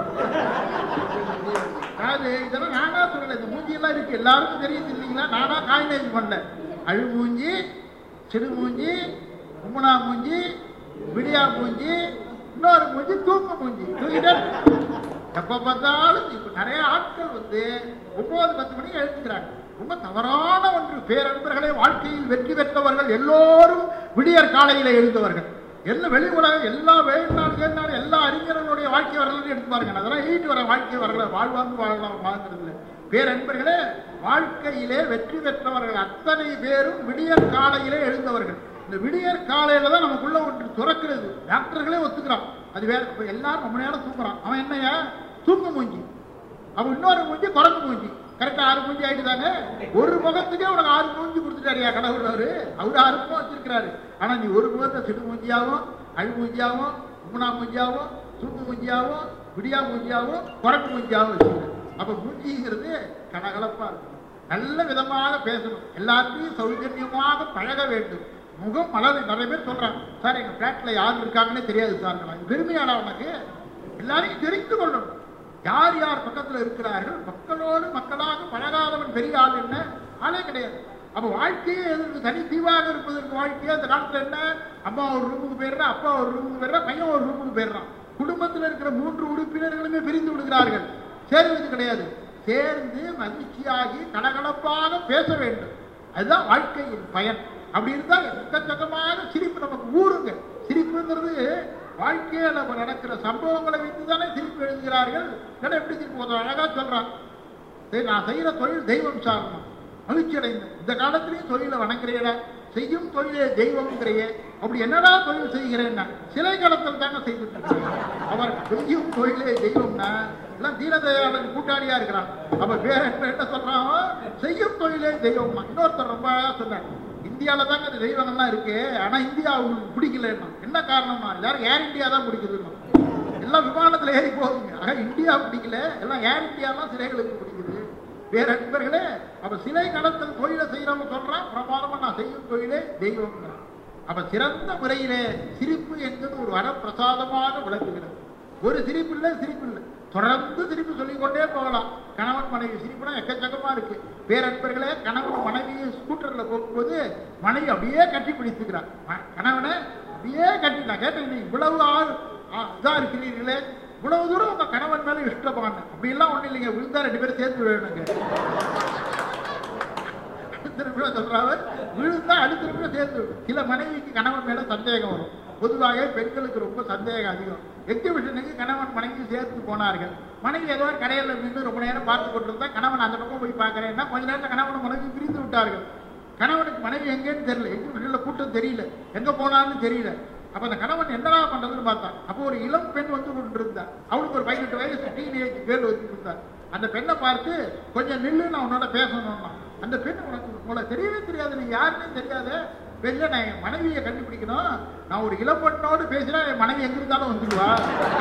அதாவது இதெல்லாம் நானா சொல்லல இந்த மூஞ்சி எல்லாம் இருக்கு எல்லாருக்கும் தெரியுது இல்லைங்களா நானா காயினேஜ் பண்ணல அழு மூஞ்சி சிறு மூஞ்சி உம்மனா மூஞ்சி விடியா மூஞ்சி இன்னொரு மூஞ்சி தூக்க மூஞ்சி தூக்கிட்டே இருக்கு. எப்ப பார்த்தாலும் இப்ப நிறைய ஆட்கள் வந்து ஒன்பது பத்து மணிக்கு எழுத்துக்கிறாங்க ரொம்ப தவறான ஒன்று பேரன்பர்களே வாழ்க்கையில் வெற்றி பெற்றவர்கள் எல்லோரும் விடியற் காலையில எழுந்தவர்கள் எல்லா வெளி உலகம் எல்லா வெளிநாடு சேர்ந்தாலும் எல்லா அறிஞர்களுடைய வாழ்க்கை வரலாறு எடுத்து பாருங்க அதெல்லாம் எயிட்டு வர வாழ்க்கை வரல வாழ்வாங்க வாழலாம் வாழ்ந்துருது பேரன்பர்களே வாழ்க்கையிலே வெற்றி பெற்றவர்கள் அத்தனை பேரும் விடியற் காலையிலே எழுந்தவர்கள் இந்த விடியற் காலையில தான் நமக்குள்ள ஒன்று துறக்கிறது டாக்டர்களே ஒத்துக்கிறான் அது வேற இப்ப எல்லாரும் ரொம்ப நேரம் தூங்குறான் அவன் என்னையா தூக்க மூஞ்சி அவன் இன்னொரு மூஞ்சி குரங்கு மூஞ்சி கரெக்டா ஆறு மூஞ்சி ஆயிட்டுதாங்க ஒரு முகத்துக்கே உனக்கு ஆறு மூஞ்சி கொடுத்துட்டாரியா கடவுள் அவரு அவரு ஆறு முகம் வச்சிருக்கிறாரு ஆனா நீ ஒரு முகத்தை சிடு மூஞ்சியாவும் அழு மூஞ்சியாவும் உம்மனா மூஞ்சியாவும் தூக்கு மூஞ்சியாவும் விடியா மூஞ்சியாவும் குரங்கு மூஞ்சியாவும் வச்சுக்கிறேன் அப்ப மூஞ்சிங்கிறது கலகலப்பா இருக்கும் நல்ல விதமாக பேசணும் எல்லாத்தையும் சௌஜன்யமாக பழக வேண்டும் முகம் மலர் நிறைய பேர் சொல்றாங்க சார் எங்க பிளாட்ல யார் இருக்காங்கன்னே தெரியாது சார் பெருமையாடா உனக்கு எல்லாரையும் தெரிந்து கொள்ளணும் யார் யார் பக்கத்துல இருக்கிறார்கள் மக்களோடு மக்களாக பழகாதவன் பெரிய ஆள் என்ன ஆளே கிடையாது அப்ப வாழ்க்கையே எதற்கு தனி தீவாக இருப்பதற்கு வாழ்க்கையே அந்த காலத்துல என்ன அம்மா ஒரு ரூமுக்கு போயிடுறா அப்பா ஒரு ரூமுக்கு போயிடுறா பையன் ஒரு ரூமுக்கு போயிடுறான் குடும்பத்தில் இருக்கிற மூன்று உறுப்பினர்களுமே பிரிந்து விடுகிறார்கள் சேர்வது கிடையாது சேர்ந்து மகிழ்ச்சியாகி கலகலப்பாக பேச வேண்டும் அதுதான் வாழ்க்கையின் பயன் அப்படி இருந்தால் எக்கச்சக்கமாக சிரிப்பு நமக்கு ஊறுங்க சிரிப்புங்கிறது வாழ்க்கையில நம்ம நடக்கிற சம்பவங்களை வைத்து தானே சிரிப்பு எழுதுகிறார்கள் இல்லைன்னா எப்படி சிரிப்பு ஒரு அழகா சொல்றான் சரி நான் செய்யற தொழில் தெய்வம் சாரணும் மகிழ்ச்சி அடைந்தேன் இந்த காலத்திலையும் தொழிலை வணங்குறீடா செய்யும் தொழிலே தெய்வம்ங்கிறையே அப்படி என்னடா தொழில் செய்கிறேன்னா சிலை கடத்தல் தாங்க செய்துட்டு இருக்கேன். அவர் செய்யும் தொழிலே தெய்வம்னா எல்லாம் தீனதயாளன் கூட்டாளியா இருக்கிறான் அப்ப வேற என்ன என்ன சொல்றான் அவன்? செய்யும் தொழிலே தெய்வம் இன்னொருத்தர் ரொம்ப அழகா சொன்னார் இந்தியால தாங்க அந்த தெய்வங்கள்லாம் இருக்கு ஆனா இந்தியா அவங்களுக்கு பிடிக்கலன்னா என்ன காரணமா எல்லாரும் ஏர் இந்தியா தான் பிடிக்குதுன்னா எல்லாம் விமானத்துல ஏறி போகுங்க ஆக இந்தியா பிடிக்கல எல்லாம் ஏர் இந்தியாலாம் சிலைகளுக்கு பிடிக்குது வேற நண்பர்களே அப்ப சிலை கடத்தல் தொழிலை செய்யறவங்க சொல்றான் பிரமாதமா நான் செய்யும் தொழிலே தெய்வம்ங்கிறான் அப்ப சிறந்த முறையிலே சிரிப்பு என்பது ஒரு வரப்பிரசாதமாக விளக்குகிறது ஒரு சிரிப்பு இல்லை சிரிப்பு இல்லை தொடர்ந்து சிரிப்பு சொல்லிக்கொண்டே போகலாம் கணவன் மனைவி சிரிப்புனா எக்கச்சக்கமா இருக்கு பேரன்பர்களே கணவன் மனைவியை ஸ்கூட்டர்ல போகும்போது மனைவி அப்படியே கட்டி பிடித்துக்கிறான் ம- கணவனை அப்படியே கட்டி நான் கேட்டேன் நீ இவ்வளவு ஆள் ஆ, இதா இருக்கிறீர்களே இவ்வளவு தூரம் உங்க கணவன் மேல இஷ்டமான அப்படி எல்லாம் ஒண்ணு இல்லைங்க விழுந்தா ரெண்டு பேரும் சேர்த்து விழணுங்க திரும்ப சொல்றாரு விழுந்தா அடுத்த நிமிஷம் சேர்த்து விடும். சில மனைவிக்கு கணவன் மேல சந்தேகம் வரும் பொதுவாக பெண்களுக்கு ரொம்ப சந்தேகம் அதிகம் எக்ஸிபிஷனுக்கு கணவன் மனைவி சேர்த்து போனார்கள் மனைவி ஏதோ ஒரு கடையில நின்று ரொம்ப நேரம் பார்த்து கொண்டிருந்தா கணவன் அந்த பக்கம் போய் பார்க்கறேன்னா கொஞ்ச நேரத்துல கணவன் மனைவி பிரிந்து விட்டார்கள் கணவனுக்கு மனைவி எங்கேன்னு தெரியல எக்ஸிபிஷன்ல கூட்டம் தெரியல எங்க போனான்னு தெரியல அப்ப அந்த கணவன் என்னடா பண்றதுன்னு பார்த்தான் அப்போ ஒரு இளம் பெண் வந்து கொண்டிருந்தா அவளுக்கு ஒரு பதினெட்டு வயசு டீனேஜ் கேர்ள் வந்து இருந்தா அந்த பெண்ணை பார்த்து கொஞ்சம் நில்லு நான் உன்னோட பேசணும்னா அந்த பெண் உனக்கு உங்களை தெரியவே தெரியாது நீ யாருன்னு தெரியாத வெளில நான் என் மனைவியை கண்டுபிடிக்கணும் நான் ஒரு இளம்பெண்ணோடு பேசினா என் மனைவி எங்க இருந்தாலும் வந்துடுவா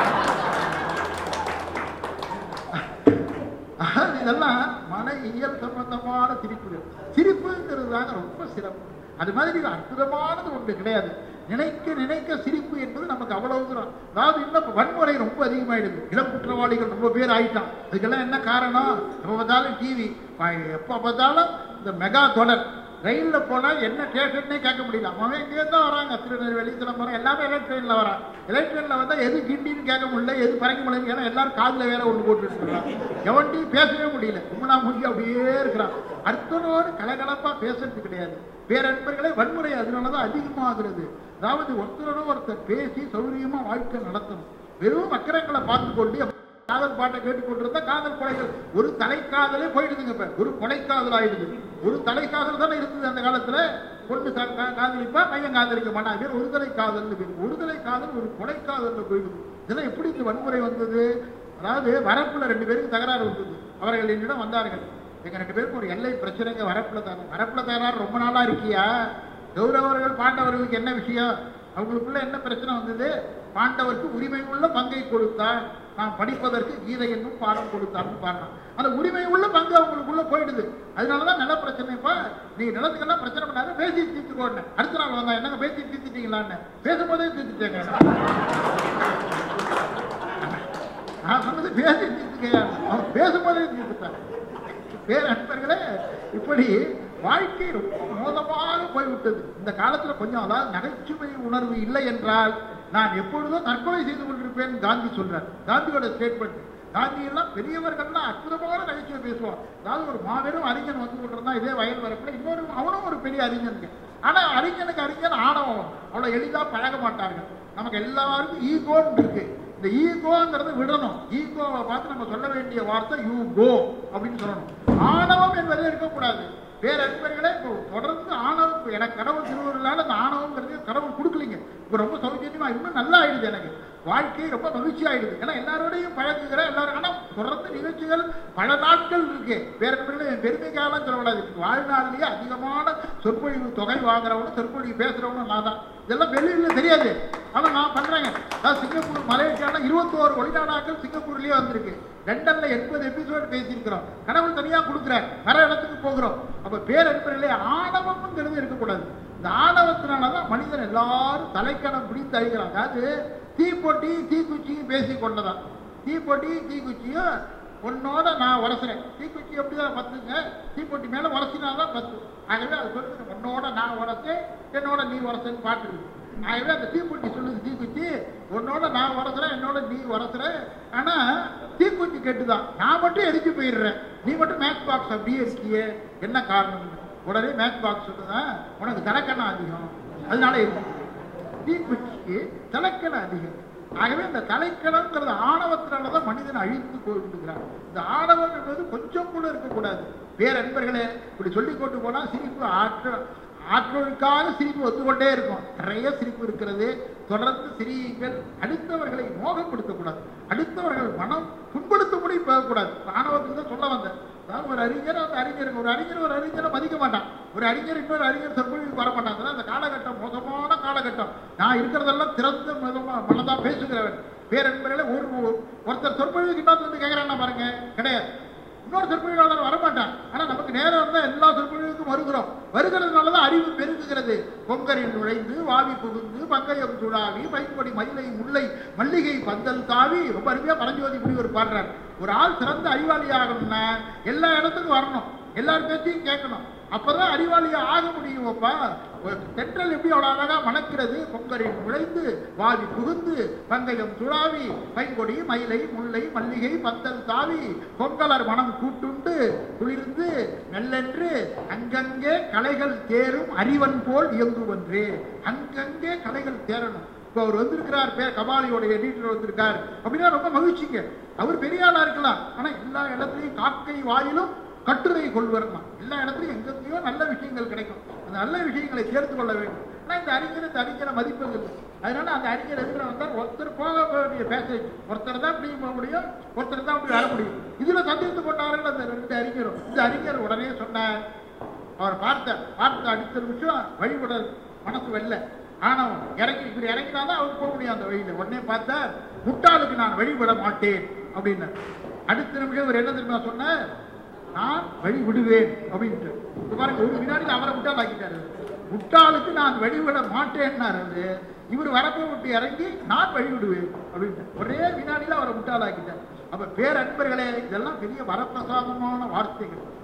அதாவது இதெல்லாம் மன இயல் சம்பந்தமான சிரிப்புகள் சிரிப்புங்கிறது தாங்க ரொம்ப சிறப்பு அது மாதிரி இது அற்புதமானது ஒன்று கிடையாது நினைக்க நினைக்க சிரிப்பு என்பது நமக்கு அவ்வளவு தூரம் அதாவது இன்னும் இப்ப வன்முறை ரொம்ப அதிகமாயிடுது இளம் குற்றவாளிகள் ரொம்ப பேர் ஆயிட்டான் அதுக்கெல்லாம் என்ன காரணம் எப்ப பார்த்தாலும் டிவி எப்ப பார்த்தாலும் இந்த மெகா தொடர் ரயில்ல போனா என்ன ஸ்டேஷன்னே கேட்க முடியல அவன் எங்கே தான் வராங்க திருநெல்வேலி சிதம்பரம் எல்லாமே எலக்ட் ட்ரெயின்ல வரான் எலக்ட் ட்ரெயின்ல வந்தா எது கிண்டின்னு கேட்க முடியல எது பறக்க முடியல ஏன்னா எல்லாரும் காதுல வேற ஒன்று போட்டுட்டு இருக்கான் எவன்ட்டையும் பேசவே முடியல கும்மனா மூஞ்சி அப்படியே இருக்கிறான் அர்த்தனோடு கலகலப்பா பேசுறது கிடையாது பேரன்பர்களே வன்முறை அதனாலதான் அதிகமாகிறது அதாவது ஒருத்தரோட ஒருத்தர் பேசி சௌரியமா வாழ்க்கை நடத்தணும் வெறும் அக்கறங்களை பார்த்து கொண்டு காதல் பாட்டை கேட்டுக்கொண்டிருந்தா காதல் கொலைகள் ஒரு தலைக்காதலே போயிடுதுங்க இப்ப ஒரு கொலைக்காதல் ஆயிடுது ஒரு தலைக்காதல் தானே இருந்தது அந்த காலத்துல பொண்ணு கா- கா- காதலிப்பா பையன் காதலிக்க மாட்டாங்க பேர் ஒரு தலை காதல் பேர் ஒரு தலை காதல் ஒரு கொலைக்காதல்ல போயிடுது இதெல்லாம் எப்படி இந்த வன்முறை வந்தது அதாவது வரப்புல ரெண்டு பேருக்கு தகராறு வந்தது அவர்கள் என்னிடம் வந்தார்கள் எங்க ரெண்டு பேருக்கும் ஒரு எல்லை பிரச்சனைங்க வரப்புல தகராறு வரப்புல தகராறு ரொம்ப நாளா இருக்கியா கௌரவர்கள் பாண்டவர்களுக்கு என்ன விஷயம் அவங்களுக்குள்ள என்ன பிரச்சனை வந்தது பாண்டவருக்கு உரிமை உள்ள பங்கை கொடுத்தான் நான் படிப்பதற்கு கீதை என்னும் பாடம் கொடுத்தான்னு பாடுறான் அந்த உரிமை உள்ள பங்கு அவங்களுக்குள்ள போயிடுது அதனாலதான் நில பிரச்சனைப்பா நீங்க நிலத்துக்கெல்லாம் பிரச்சனை பண்ணாங்க பேசி தீர்த்துக்கோன்னு அடுத்த நாள் வந்தா என்னங்க பேசி தீர்த்துட்டீங்களான்னு பேசும்போதே தீர்த்துட்டேங்க நான் சொன்னது பேசி தீர்த்துக்கையா அவன் பேசும்போதே தீர்த்துட்டான் பேர் நண்பர்களே இப்படி வாழ்க்கை ரொம்ப மோசமாக போய்விட்டது இந்த காலத்துல கொஞ்சம் அதாவது நகைச்சுவை உணர்வு இல்லை என்றால் நான் எப்பொழுதும் தற்கொலை செய்து கொண்டிருப்பேன் காந்தி சொல்றார் காந்தியோட ஸ்டேட்மெண்ட் காந்தி எல்லாம் பெரியவர்கள்லாம் அற்புதமான நகைச்சுவை பேசுவான் அதாவது ஒரு மாபெரும் அறிஞன் வந்து கொண்டிருந்தான் இதே வயல் வரப்புல இன்னொரு அவனும் ஒரு பெரிய அறிஞனுங்க ஆனா அறிஞனுக்கு அறிஞன் ஆணவம் அவ்வளவு எளிதா பழக மாட்டார்கள் நமக்கு எல்லாருக்கும் ஈகோன்னு இருக்கு இந்த ஈகோங்கிறத விடணும் ஈகோவை பார்த்து நம்ம சொல்ல வேண்டிய வார்த்தை யூ கோ அப்படின்னு சொல்லணும் ஆணவம் என்பதே இருக்கக்கூடாது பேரன்பர்களே இப்போ தொடர்ந்து ஆணவம் இப்ப எனக்கு கடவுள் திருவருளால அந்த ஆணவங்கிறது கடவுள் கொடுக்கலீங்க இப்போ ரொம்ப சௌஜன்யமா இன்னும் நல்லா ஆயிடுது எனக்கு வாழ்க்கை ரொம்ப மகிழ்ச்சி ஆயிடுது ஏன்னா எல்லாரோடையும் பழகுகிற எல்லாரும் ஆனா தொடர்ந்து நிகழ்ச்சிகள் பல நாட்கள் இருக்கு பேரன்பர்களே என் பெருமைக்காலாம் சொல்லக்கூடாது வாழ்நாளிலேயே அதிகமான சொற்பொழிவு தொகை வாங்குறவனும் சொற்பொழிவு பேசுறவனும் நான் தான் இதெல்லாம் வெளியில தெரியாது ஆனா நான் பண்றேங்க அதாவது சிங்கப்பூர் மலேசியால இருபத்தோரு வெளிநாடாக்கள் சிங்கப்பூர்லயே வந்திருக்கு லண்டன்ல எண்பது எபிசோடு பேசியிருக்கிறோம் கடவுள் தனியா கொடுக்குறார் வர இடத்துக்கு போகிறோம் அப்ப பேரன்பர்களே ஆணவம்ங்கிறது இருக்கக்கூடாது இந்த ஆணவத்தினாலதான் மனிதன் எல்லாரும் தலைக்கணம் பிடித்து அழிக்கிறான் அதாவது தீப்பொட்டி தீக்குச்சியும் பேசி கொண்டதான் தீப்பொட்டி தீக்குச்சியும் உன்னோட நான் உரசுறேன் தீக்குச்சி எப்படிதான் பத்துங்க தீப்பொட்டி மேல உரசினாதான் பத்து ஆகவே அது சொல்லுங்க உன்னோட நான் உரசேன் என்னோட நீ உரசன்னு பாட்டு இருக்கு ஆகவே அந்த தீக்குச்சி சொல்லுது தீக்குச்சி உன்னோட நான் உரசுறேன் என்னோட நீ உரசுற ஆனா தீக்குச்சி கெட்டுதான் நான் மட்டும் எரிஞ்சு போயிடுறேன் நீ மட்டும் மேட்ச் பாக்ஸ் அப்படியே இருக்கியே என்ன காரணம் உடனே மேட்ச் பாக்ஸ் சொல்லுதான் உனக்கு தலைக்கணம் அதிகம் அதனால இருக்கு தீக்குச்சிக்கு தலைக்கணம் அதிகம் ஆகவே இந்த தலைக்கணங்கிறது ஆணவத்தினாலதான் மனிதன் அழித்து கொண்டிருக்கிறான் இந்த ஆணவம் என்பது கொஞ்சம் கூட இருக்கக்கூடாது பேரன்பர்களே இப்படி சொல்லி கொண்டு போனா சிரிப்பு ஆற்ற ஆற்றலுக்காக சிரிப்பு ஒத்துக்கொண்டே இருக்கும் நிறைய சிரிப்பு இருக்கிறது தொடர்ந்து சிரியுங்கள் அடுத்தவர்களை மோகப்படுத்தக்கூடாது அடுத்தவர்கள் மனம் புண்படுத்தும்படி போகக்கூடாது ஆணவத்துக்கு தான் சொல்ல வந்தேன் அதாவது ஒரு அறிஞர் அந்த அறிஞருக்கு ஒரு அறிஞர் ஒரு அறிஞரை மதிக்க மாட்டான் ஒரு அறிஞர் இன்னொரு அறிஞர் சொற்பொழிவுக்கு வர மாட்டாங்க அதான் அந்த காலகட்டம் மோசமான காலகட்டம் நான் இருக்கிறதெல்லாம் திறந்த மதமா மனதா பேசுகிறவன் பேரன்பர்களே ஒரு ஒருத்தர் சொற்பொழிவுக்கு இன்னொருத்தர் கேட்கறான்னா பாருங்க கிடையாது இன்னொரு சொற்பொழிவாளர் வரமாட்டான் ஆனா நமக்கு நேரம் இருந்தா எல்லா சொற்பொழிவுக்கும் வருகிறோம் வருகிறதுனாலதான் அறிவு பெருகுகிறது பொங்கரில் நுழைந்து வாவி புகுந்து பங்கயம் சுடாவி பைப்படி மயிலை முல்லை மல்லிகை பந்தல் தாவி ரொம்ப அருமையா பரஞ்சோதி முனிவர் பாடுறார் ஒரு ஆள் சிறந்த அறிவாளி ஆகணும்னா எல்லா இடத்துக்கும் வரணும் எல்லார் பேச்சையும் கேட்கணும் அப்பதான் அறிவாளியா ஆக முடியும் அப்பா ஒரு தென்றல் எப்படி அவ்வளவு அழகா மணக்கிறது பொங்கரில் நுழைந்து வாவி புகுந்து பங்கயம் சுழாவி பைங்கொடி மயிலை முல்லை மல்லிகை பந்தல் தாவி பொங்கலர் மனம் கூட்டுண்டு குளிர்ந்து மெல்லென்று அங்கங்கே கலைகள் தேரும் அறிவன் போல் இயங்குவன்றே அங்கங்கே கலைகள் தேரணும் இப்போ அவர் வந்திருக்கிறார் பேர் கபாலியோட எடிட்டர் வந்திருக்கார் அப்படின்னா ரொம்ப மகிழ்ச்சிங்க அவர் பெரிய ஆளா இருக்கலாம் ஆனா எல்லா இடத்துலயும் காக்கை வாயிலும் கட்டுரை கொள்வரலாம் எல்லா இடத்துலயும் எங்கெங்கேயோ நல்ல விஷயங்கள் கிடைக்கும் அந்த நல்ல விஷயங்களை சேர்த்து கொள்ள வேண்டும் ஆனா இந்த அறிஞர் இந்த அறிஞரை மதிப்பதில்லை அதனால அந்த அறிஞர் எதிர வந்தால் ஒருத்தர் போக வேண்டிய பேசேஜ் ஒருத்தர் தான் இப்படி போக முடியும் ஒருத்தர் தான் அப்படி வர முடியும் இதுல சந்தித்து கொண்டார்கள் அந்த ரெண்டு அறிஞரும் இந்த அறிஞர் உடனே சொன்னார் அவர் பார்த்த பார்த்த அடுத்த நிமிஷம் வழிபட மனசு வெல்ல ஆனவன் இறங்கி இப்படி இறங்கினாதான் அவர் போக முடியும் அந்த வழியில உடனே பார்த்தா முட்டாளுக்கு நான் வழிபட மாட்டேன் அப்படின்னு அடுத்த நிமிஷம் இவர் என்ன தெரியுமா சொன்னார் நான் வழி விடுவேன் அப்படின்ட்டு இப்ப பாருங்க ஒரு வினாடியில் அவரை முட்டாள் ஆக்கிட்டாரு முட்டாளுக்கு நான் வழிவிட மாட்டேன்னாரு அவரு. இவர் வரப்பை விட்டு இறங்கி நான் வழி விடுவேன் அப்படின்ட்டு ஒரே வினாடியில் அவரை முட்டாள் ஆக்கிட்டார் அப்ப பேரன்பர்களே இதெல்லாம் பெரிய வரப்பிரசாதமான வார்த்தைகள்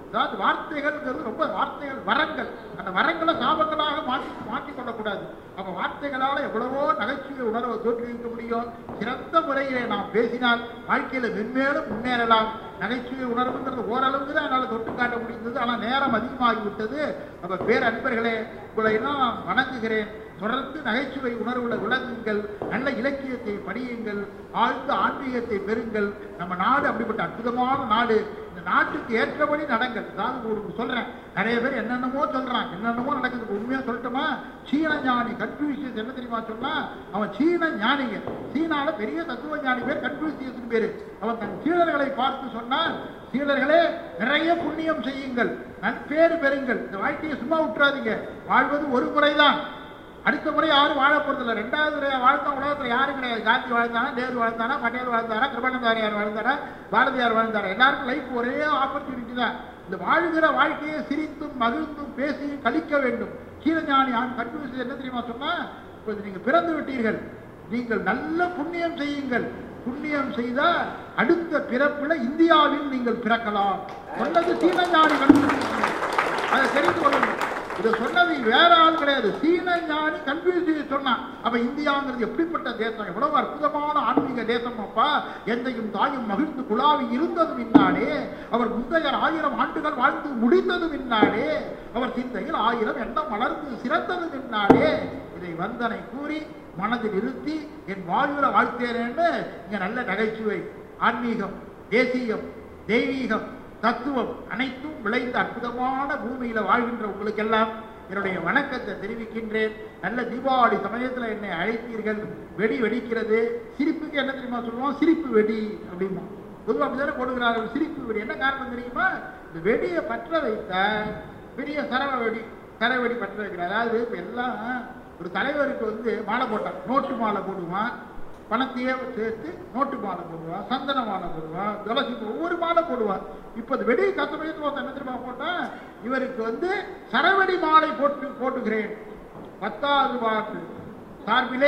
அதாவது வார்த்தைகள்ங்கிறது ரொம்ப வார்த்தைகள் வரங்கள் அந்த வரங்களை சாபங்களாக மாற்றி மாற்றிக் கொள்ளக்கூடாது அப்ப வார்த்தைகளால எவ்வளவோ நகைச்சுவை உணர்வை தோற்றுவிக்க முடியும் சிறந்த முறையிலே நாம் பேசினால் வாழ்க்கையில மென்மேலும் முன்னேறலாம் நகைச்சுவை உணர்வுங்கிறது ஓரளவுக்கு தான் என்னால் தொட்டு காட்ட முடிந்தது ஆனால் நேரம் அதிகமாகிவிட்டது அப்ப பேரன்பர்களே உங்களை எல்லாம் நான் வணங்குகிறேன் தொடர்ந்து நகைச்சுவை உணர்வுல விளங்குங்கள் நல்ல இலக்கியத்தை படியுங்கள் ஆழ்ந்த ஆன்மீகத்தை பெறுங்கள் நம்ம நாடு அப்படிப்பட்ட அற்புதமான நாடு இந்த நாட்டுக்கு ஏற்றபடி நடங்கள் அதாவது உங்களுக்கு சொல்றேன் நிறைய பேர் என்னென்னமோ சொல்றான் என்னென்னமோ நடக்குது உண்மையா சொல்லட்டுமா சீன ஞானி கன்ஃபியூசியஸ் என்ன தெரியுமா சொன்னா அவன் சீன ஞானிங்க சீனால பெரிய தத்துவ ஞானி பேர் கன்ஃபியூசியஸ் பேரு அவன் தன் சீடர்களை பார்த்து சொன்னான் சீடர்களே நிறைய புண்ணியம் செய்யுங்கள் நற்பேறு பெறுங்கள் இந்த வாழ்க்கையை சும்மா விட்டுறாதீங்க வாழ்வது ஒரு முறைதான் அடுத்த முறை யாரும் வாழ போறதில்ல ரெண்டாவது முறை வாழ்ந்த உலகத்துல யாரும் கிடையாது காந்தி வாழ்ந்தானா நேரு வாழ்ந்தானா பட்டேல் வாழ்ந்தாரா கிருபானந்தாரியார் வாழ்ந்தாரா பாரதியார் வாழ்ந்தாரா எல்லாருக்கும் லைஃப் ஒரே ஆப்பர்ச்சுனிட்டி தான் இந்த வாழ்கிற வாழ்க்கையை சிரித்தும் மகிழ்ந்தும் பேசியும் கழிக்க வேண்டும் சீனஞானி ஆண் கண்டுபிடிச்சது என்ன தெரியுமா சொன்னா இப்போது நீங்க பிறந்து விட்டீர்கள் நீங்கள் நல்ல புண்ணியம் செய்யுங்கள் புண்ணியம் செய்தால் அடுத்த பிறப்புல இந்தியாவில் நீங்கள் பிறக்கலாம் சொன்னது சீனஞானி கண்டுபிடிச்சீங்க அதை தெரிந்து கொள்ளணும் இதை சொன்னது வேற ஆள் கிடையாது சீன ஞானி கன்ஃபியூசியஸ் சொன்னான் அப்ப இந்தியாங்கிறது எப்படிப்பட்ட தேசம் எவ்வளவு அற்புதமான ஆன்மீக தேசம் அப்பா எந்தையும் தாயும் மகிழ்ந்து குழாவி இருந்ததும் இன்னாலே அவர் முந்தையர் ஆயிரம் ஆண்டுகள் வாழ்ந்து முடிந்ததும் இன்னாலே அவர் சிந்தையில் ஆயிரம் எண்ணம் வளர்ந்து சிறந்ததும் இன்னாலே இதை வந்தனை கூறி மனதில் இருத்தி என் வாழ்வுல வாழ்த்தேனேன்னு இங்க நல்ல நகைச்சுவை ஆன்மீகம் தேசியம் தெய்வீகம் தத்துவம் அனைத்தும் விளைந்த அற்புதமான பூமியில வாழ்கின்ற உங்களுக்கெல்லாம் என்னுடைய வணக்கத்தை தெரிவிக்கின்றேன் நல்ல தீபாவளி சமயத்துல என்னை அழைத்தீர்கள் வெடி வெடிக்கிறது சிரிப்புக்கு என்ன தெரியுமா சொல்லுவோம் சிரிப்பு வெடி அப்படிமா பொதுவாக அப்படிதானே போடுகிறார்கள் சிரிப்பு வெடி என்ன காரணம் தெரியுமா இந்த வெடியை பற்ற வைத்த பெரிய சரவ வெடி சரவ வெடி பற்ற வைக்கிறார் அதாவது இப்ப எல்லாம் ஒரு தலைவருக்கு வந்து மாலை போட்டான் நோட்டு மாலை போடுவான் பணத்தையே சேர்த்து நோட்டு மாலை போடுவான் சந்தன மாலை போடுவான் துளசி பூ, ஒவ்வொரு மாலை போடுவான் இப்போ இந்த வெடி கத்தமயத்தில் ஒருத்தன் என்ன தெரியுமா போட்டான் இவருக்கு வந்து சரவெடி மாலை போட்டு போட்டுகிறேன் பத்தாவது வார்டு சார்பிலே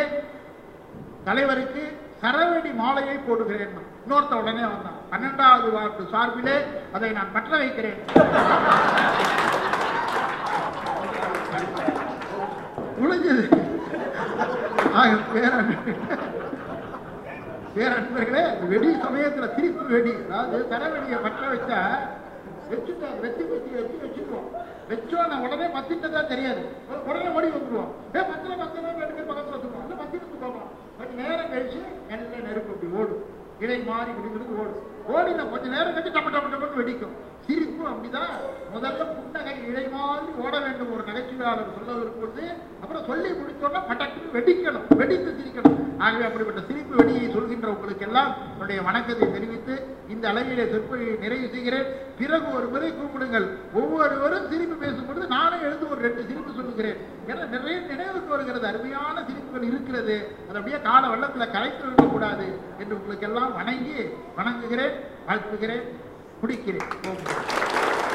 தலைவருக்கு சரவெடி மாலையை போடுகிறேன் இன்னொருத்த உடனே வந்தான் பன்னெண்டாவது வார்டு சார்பிலே அதை நான் பற்ற வைக்கிறேன் முடிஞ்சது ஆக பேரன்பு பேரன்பர்களே இந்த வெடி சமயத்துல திருப்பி வெடி அதாவது தரவெடியை பற்ற வச்சா வச்சுட்டோம் வெட்டி வெட்டி வச்சு வச்சுக்குவோம் வச்சோம் உடனே பத்திட்டதா தெரியாது உடனே ஓடி வந்துருவோம் ஏ பத்திர பத்திர ரெண்டு பேர் பக்கத்துல வந்துருவோம் இல்ல பத்திரத்து போவோம் கொஞ்சம் நேரம் கழிச்சு நல்ல நெருப்பு அப்படி ஓடும் இதை மாறி குடிக்கிறது ஓடும் ஓடின கொஞ்ச நேரம் கழிச்சு டப்ப டப்ப டப்பன்னு வெடிக்கும் சிரிப்பும் அப்படிதான் முதல்ல புன்னகை இழை மாதிரி ஓட வேண்டும் ஒரு நகைச்சுவையாளர் சொல்ல வரும்போது அப்புறம் சொல்லி முடிச்சோன்னா பட்டக்கு வெடிக்கணும் வெடித்து சிரிக்கணும் ஆகவே அப்படிப்பட்ட சிரிப்பு வெடியை சொல்கின்ற உங்களுக்கு எல்லாம் என்னுடைய வணக்கத்தை தெரிவித்து இந்த அளவிலே சொற்பொழிவை நிறைவு செய்கிறேன் பிறகு ஒரு முறை கூப்பிடுங்கள் ஒவ்வொருவரும் சிரிப்பு பேசும்பொழுது நானும் எழுந்து ஒரு ரெண்டு சிரிப்பு சொல்லுகிறேன் ஏன்னா நிறைய நினைவுக்கு வருகிறது அருமையான சிரிப்புகள் இருக்கிறது அது அப்படியே கால வெள்ளத்தில் கரைத்து விடக்கூடாது என்று உங்களுக்கு எல்லாம் வணங்கி வணங்குகிறேன் வாழ்த்துகிறேன் முடிக்கிறேன் ஓம்